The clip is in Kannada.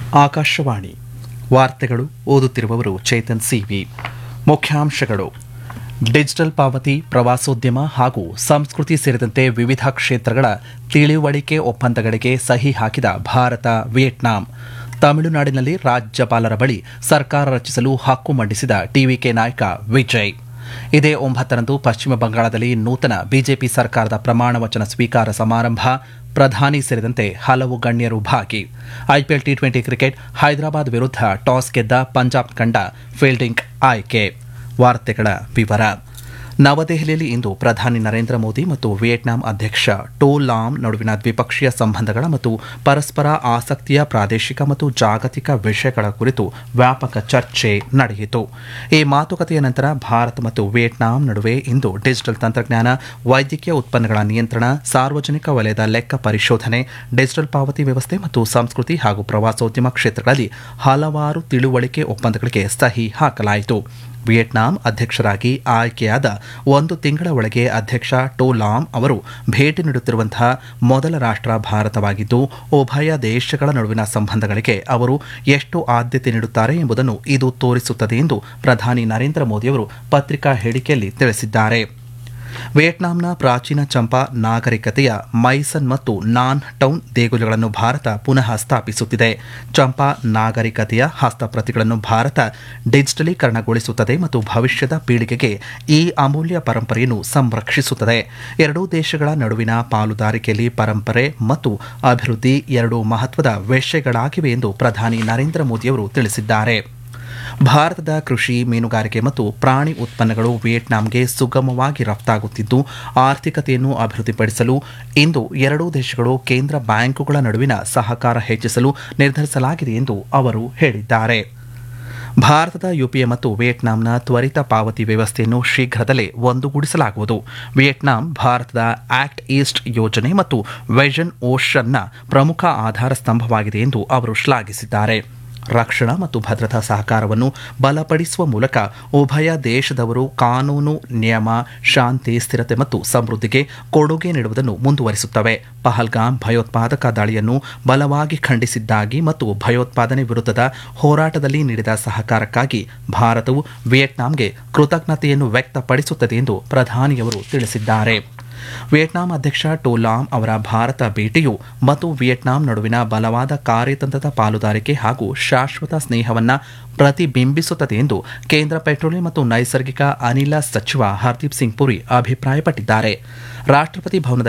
ಆಕಾಶವಾಣಿ ವಾರ್ತೆಗಳು ಓದುತ್ತಿರುವವರು ಚೇತನ್ ಸಿವಿ ಮುಖ್ಯಾಂಶಗಳು ಡಿಜಿಟಲ್ ಪಾವತಿ ಪ್ರವಾಸೋದ್ಯಮ ಹಾಗೂ ಸಂಸ್ಕೃತಿ ಸೇರಿದಂತೆ ವಿವಿಧ ಕ್ಷೇತ್ರಗಳ ತಿಳಿವಳಿಕೆ ಒಪ್ಪಂದಗಳಿಗೆ ಸಹಿ ಹಾಕಿದ ಭಾರತ ವಿಯೆಟ್ನಾಂ ತಮಿಳುನಾಡಿನಲ್ಲಿ ರಾಜ್ಯಪಾಲರ ಬಳಿ ಸರ್ಕಾರ ರಚಿಸಲು ಹಕ್ಕು ಮಂಡಿಸಿದ ಟಿವಿಕೆ ನಾಯಕ ವಿಜಯ್ ಇದೇ ಒಂಬತ್ತರಂದು ಪಶ್ಚಿಮ ಬಂಗಾಳದಲ್ಲಿ ನೂತನ ಬಿಜೆಪಿ ಸರ್ಕಾರದ ಪ್ರಮಾಣ ವಚನ ಸ್ವೀಕಾರ ಸಮಾರಂಭ ಪ್ರಧಾನಿ ಸೇರಿದಂತೆ ಹಲವು ಗಣ್ಯರು ಭಾಗಿ I P L T twenty cricket Hyderabad ವಿರುದ್ಧ ಟಾಸ್ ಗೆದ್ದ ಪಂಜಾಬ್ ತಂಡ ಫೀಲ್ಡಿಂಗ್ ಆಯ್ಕೆ ವಾರ್ತೆಗಳ ವಿವರ ನವದೆಹಲಿಯಲ್ಲಿ ಇಂದು ಪ್ರಧಾನಿ ನರೇಂದ್ರ ಮೋದಿ ಮತ್ತು ವಿಯೆಟ್ನಾಂ ಅಧ್ಯಕ್ಷ ಟೋ ಲಾಮ್ ನಡುವಿನ ದ್ವಿಪಕ್ಷೀಯ ಸಂಬಂಧಗಳ ಮತ್ತು ಪರಸ್ಪರ ಆಸಕ್ತಿಯ ಪ್ರಾದೇಶಿಕ ಮತ್ತು ಜಾಗತಿಕ ವಿಷಯಗಳ ಕುರಿತು ವ್ಯಾಪಕ ಚರ್ಚೆ ನಡೆಯಿತು ಈ ಮಾತುಕತೆಯ ನಂತರ ಭಾರತ ಮತ್ತು ವಿಯೆಟ್ನಾಂ ನಡುವೆ ಇಂದು ಡಿಜಿಟಲ್ ತಂತ್ರಜ್ಞಾನ ವೈದ್ಯಕೀಯ ಉತ್ಪನ್ನಗಳ ನಿಯಂತ್ರಣ ಸಾರ್ವಜನಿಕ ವಲಯದ ಲೆಕ್ಕ ಪರಿಶೋಧನೆ ಡಿಜಿಟಲ್ ಪಾವತಿ ವ್ಯವಸ್ಥೆ ಮತ್ತು ಸಂಸ್ಕೃತಿ ಹಾಗೂ ಪ್ರವಾಸೋದ್ಯಮ ಕ್ಷೇತ್ರಗಳಲ್ಲಿ ಹಲವಾರು ತಿಳುವಳಿಕೆ ಒಪ್ಪಂದಗಳಿಗೆ ಸಹಿ ಹಾಕಲಾಯಿತು ವಿಯೆಟ್ನಾಂ ಅಧ್ಯಕ್ಷರಾಗಿ ಆಯ್ಕೆಯಾದ ಒಂದು ತಿಂಗಳ ಒಳಗೆ ಅಧ್ಯಕ್ಷ ಟೋ ಲಾಮ್ ಅವರು ಭೇಟಿ ನೀಡುತ್ತಿರುವಂತಹ ಮೊದಲ ರಾಷ್ಟ್ರ ಭಾರತವಾಗಿದ್ದು ಉಭಯ ದೇಶಗಳ ನಡುವಿನ ಸಂಬಂಧಗಳಿಗೆ ಅವರು ಎಷ್ಟು ಆದ್ಯತೆ ನೀಡುತ್ತಾರೆ ಎಂಬುದನ್ನು ಇದು ತೋರಿಸುತ್ತದೆ ಎಂದು ಪ್ರಧಾನಿ ನರೇಂದ್ರ ಮೋದಿಯವರು ಪತ್ರಿಕಾ ಹೇಳಿಕೆಯಲ್ಲಿ ತಿಳಿಸಿದ್ದಾರೆ ವಿಯೆಟ್ನಾಂನ ಪ್ರಾಚೀನ ಚಂಪಾ ನಾಗರಿಕತೆಯ ಮೈಸನ್ ಮತ್ತು ನಾನ್ ಟೌನ್ ದೇಗುಲಗಳನ್ನು ಭಾರತ ಪುನಃ ಸ್ಥಾಪಿಸುತ್ತಿದೆ ಚಂಪಾ ನಾಗರಿಕತೆಯ ಹಸ್ತಪ್ರತಿಗಳನ್ನು ಭಾರತ ಡಿಜಿಟಲೀಕರಣಗೊಳಿಸುತ್ತದೆ ಮತ್ತು ಭವಿಷ್ಯದ ಪೀಳಿಗೆಗೆ ಈ ಅಮೂಲ್ಯ ಪರಂಪರೆಯನ್ನು ಸಂರಕ್ಷಿಸುತ್ತದೆ ಎರಡೂ ದೇಶಗಳ ನಡುವಿನ ಪಾಲುದಾರಿಕೆಯಲ್ಲಿ ಪರಂಪರೆ ಮತ್ತು ಅಭಿವೃದ್ಧಿ ಎರಡು ಮಹತ್ವದ ವಿಷಯಗಳಾಗಿವೆ ಎಂದು ಪ್ರಧಾನಿ ನರೇಂದ್ರ ಮೋದಿಯವರು ತಿಳಿಸಿದ್ದಾರೆ ಭಾರತದ ಕೃಷಿ ಮೀನುಗಾರಿಕೆ ಮತ್ತು ಪ್ರಾಣಿ ಉತ್ಪನ್ನಗಳು ವಿಯೆಟ್ನಾಂಗೆ ಸುಗಮವಾಗಿ ರಫ್ತಾಗುತ್ತಿದ್ದು ಆರ್ಥಿಕತೆಯನ್ನು ಅಭಿವೃದ್ಧಿಪಡಿಸಲು ಇಂದು ಎರಡೂ ದೇಶಗಳು ಕೇಂದ್ರ ಬ್ಯಾಂಕುಗಳ ನಡುವಿನ ಸಹಕಾರ ಹೆಚ್ಚಿಸಲು ನಿರ್ಧರಿಸಲಾಗಿದೆ ಎಂದು ಅವರು ಹೇಳಿದ್ದಾರೆ ಭಾರತದ ಯುಪಿಎ ಮತ್ತು ವಿಯೆಟ್ನಾಂನ ತ್ವರಿತ ಪಾವತಿ ವ್ಯವಸ್ಥೆಯನ್ನು ಶೀಘ್ರದಲ್ಲೇ ಒಂದುಗೂಡಿಸಲಾಗುವುದು ವಿಯೆಟ್ನಾಂ ಭಾರತದ ಆಕ್ಟ್ ಈಸ್ಟ್ ಯೋಜನೆ ಮತ್ತು ವಿಷನ್ ಓಷನ್ನ ಪ್ರಮುಖ ಆಧಾರ ಸ್ತಂಭವಾಗಿದೆ ಎಂದು ಅವರು ಶ್ಲಾಘಿಸಿದ್ದಾರೆ ರಕ್ಷಣಾ ಮತ್ತು ಭದ್ರತಾ ಸಹಕಾರವನ್ನು ಬಲಪಡಿಸುವ ಮೂಲಕ ಉಭಯ ದೇಶದವರು ಕಾನೂನು ನಿಯಮ ಶಾಂತಿ ಸ್ಥಿರತೆ ಮತ್ತು ಸಮೃದ್ಧಿಗೆ ಕೊಡುಗೆ ನೀಡುವುದನ್ನು ಮುಂದುವರಿಸುತ್ತವೆ ಪಹಲ್ಗಾಮ್ ಭಯೋತ್ಪಾದಕ ದಾಳಿಯನ್ನು ಬಲವಾಗಿ ಖಂಡಿಸಿದ್ದಾಗಿ ಮತ್ತು ಭಯೋತ್ಪಾದನೆ ವಿರುದ್ಧದ ಹೋರಾಟದಲ್ಲಿ ನೀಡಿದ ಸಹಕಾರಕ್ಕಾಗಿ ಭಾರತವು ವಿಯೆಟ್ನಾಂಗೆ ಕೃತಜ್ಞತೆಯನ್ನು ವ್ಯಕ್ತಪಡಿಸುತ್ತದೆ ಎಂದು ಪ್ರಧಾನಿಯವರು ತಿಳಿಸಿದ್ದಾರೆ ವಿಯೆಟ್ನಾಂ ಅಧ್ಯಕ್ಷ ಟೋಲಾಮ್ ಅವರ ಭಾರತ ಭೇಟಿಯು ಮತ್ತು ವಿಯೆಟ್ನಾಂ ನಡುವಿನ ಬಲವಾದ ಕಾರ್ಯತಂತ್ರದ ಪಾಲುದಾರಿಕೆ ಹಾಗೂ ಶಾಶ್ವತ ಸ್ನೇಹವನ್ನು ಪ್ರತಿಬಿಂಬಿಸುತ್ತದೆ ಎಂದು ಕೇಂದ್ರ ಪೆಟ್ರೋಲಿಯಂ ಮತ್ತು ನೈಸರ್ಗಿಕ ಅನಿಲ ಸಚಿವ ಹರ್ದೀಪ್ ಸಿಂಗ್ ಪುರಿ ಅಭಿಪ್ರಾಯಪಟ್ಟಿದ್ದಾರೆ ರಾಷ್ಟ್ರಪತಿ ಭವನದ